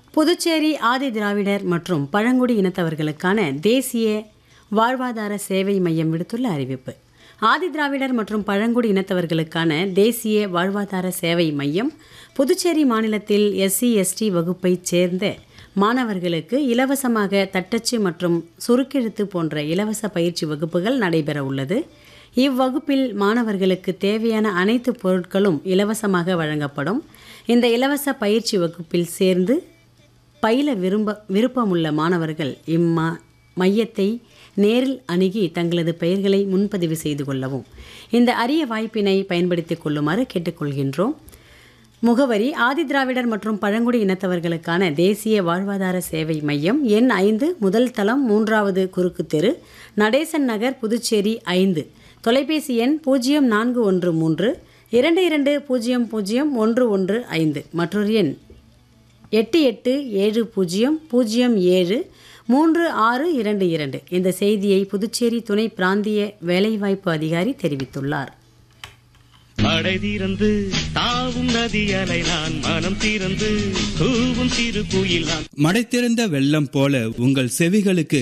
புதுச்சேரி ஆதி திராவிடர் மற்றும் பழங்குடி இனத்தவர்களுக்கான தேசிய வாழ்வாதார சேவை மையம் விடுத்துள்ள அறிவிப்பு ஆதி திராவிடர் மற்றும் பழங்குடி இனத்தவர்களுக்கான தேசிய வாழ்வாதார சேவை மையம் புதுச்சேரி மாநிலத்தில் எஸ்சி எஸ்டி வகுப்பைச் சேர்ந்த மாணவர்களுக்கு இலவசமாக தட்டச்சு மற்றும் சுருக்கெழுத்து போன்ற இலவச பயிற்சி வகுப்புகள் நடைபெற உள்ளது இவ்வகுப்பில் மாணவர்களுக்கு தேவையான அனைத்து பொருட்களும் இலவசமாக வழங்கப்படும் இந்த இலவச பயிற்சி வகுப்பில் சேர்ந்து பயில விரும்ப விருப்பமுள்ள மாணவர்கள் இம்மா மையத்தை நேரில் அணுகி தங்களது பெயர்களை முன்பதிவு செய்து கொள்ளவும் இந்த அரிய வாய்ப்பினை பயன்படுத்திக் கொள்ளுமாறு கேட்டுக்கொள்கின்றோம் முகவரி ஆதிதிராவிடர் மற்றும் பழங்குடி இனத்தவர்களுக்கான தேசிய வாழ்வாதார சேவை மையம் எண் ஐந்து முதல் தளம் மூன்றாவது குறுக்கு தெரு நடேசன் நகர் புதுச்சேரி ஐந்து தொலைபேசி எண் பூஜ்ஜியம் நான்கு ஒன்று மூன்று இரண்டு இரண்டு பூஜ்ஜியம் பூஜ்ஜியம் ஒன்று ஒன்று ஐந்து மற்றொரு எண் எட்டு எட்டு ஏழு பூஜ்ஜியம் பூஜ்ஜியம் ஏழு மூன்று ஆறு இரண்டு இரண்டு இந்த செய்தியை புதுச்சேரி துணை பிராந்திய வேலைவாய்ப்பு அதிகாரி தெரிவித்துள்ளார் மடை திறந்து தாவும் நதி அலை நான் மனம் திறந்து கூவும் சிறு குயில் நான் மடை திறந்த வெள்ளம் போல உங்கள் செவிகளுக்கு